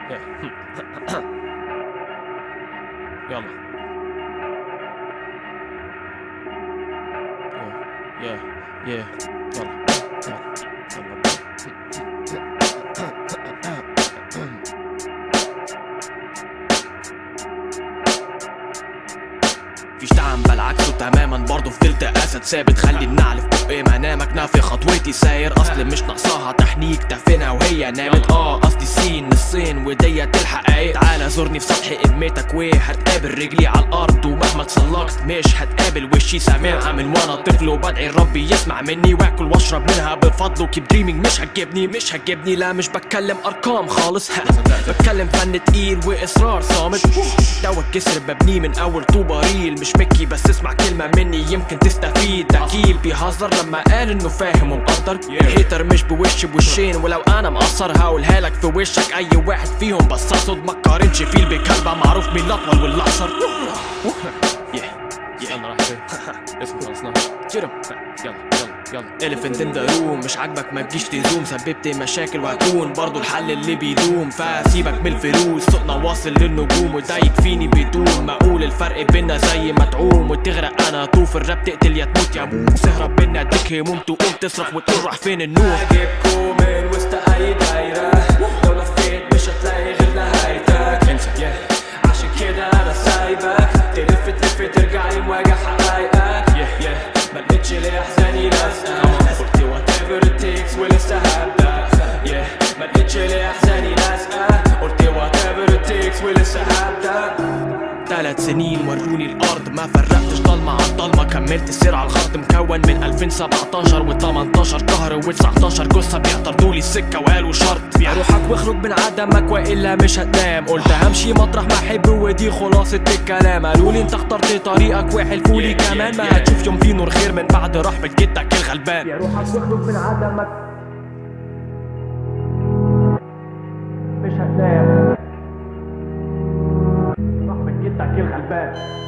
يلا يا يا يا يلا يلا فيش تعم بالعكسه تماما برضه فضلت اسد ثابت خلي النعل في بقي منامك نافي خطوتي ساير اصل مش ناقصاها تحنيك تفنا وهي نامت اه قصدي السين الصين وديت الحقايق تعالى زورني في سطح قمتك وهتقابل رجلي على الارض ومهما اتسلقت مش هتقابل وشي سامع من وانا طفل وبدعي ربي يسمع مني واكل واشرب منها بفضله كيب دريمينج مش هتجيبني مش هتجيبني لا مش بتكلم ارقام خالص ها بتكلم فن تقيل واصرار صامت دوا الكسر ببنيه من اول طوبه ريل مش مكي بس اسمع كلمه مني يمكن تستفيد اكيد بيهزر لما قال انه فاهم ومقدر الهيتر مش بوش بوشين ولو انا مقصر هقولها لك في وشك اي واحد فيهم بس اقصد ما تقارنش فيل بكلبه معروف مين الاطول والاقصر يلا راح فين اسمه خلصنا جرم يلا يلا يلا اليفنت ان ذا روم مش عاجبك ما تجيش تزوم سببت مشاكل وهكون برضو الحل اللي بيدوم فسيبك من الفلوس سوقنا واصل للنجوم وده يكفيني بدون ما اقول الفرق بينا زي ما تعوم وتغرق انا طوف الراب تقتل يا تموت يا موت تهرب بينا اديك هموم تقوم تصرخ وتقول راح فين النور هجيبكوا من وسط اي دايرة لو لفيت مش هتلاقي غير نهايتك انسى عشان كده انا سايبك تلف تلف ترجع لي مواجه حقايقك Yeah. yeah. ما لقيتش ليه احزاني لازقة قلت whatever it takes ولسه هبدأ yeah. ما لقيتش ليه احزاني لازقة قلت whatever it takes ولسه هبدأ ثلاث سنين وروني الارض ما فرقتش ضلمة على الضلمة كملت السير على الخط مكون من 2017 و18 قهر و19 جثة بيعترضوا لي السكة وقالوا شرط يا روحك واخرج من عدمك والا مش هتنام قلت همشي مطرح ما احب ودي خلاصة الكلام قالوا لي انت اخترت طريقك وحلفوا لي كمان ما هتشوف يوم في نور خير من بعد رحمة جدك الغلبان روحك واخرج من عدمك مش هتنام رحمة جدك الغلبان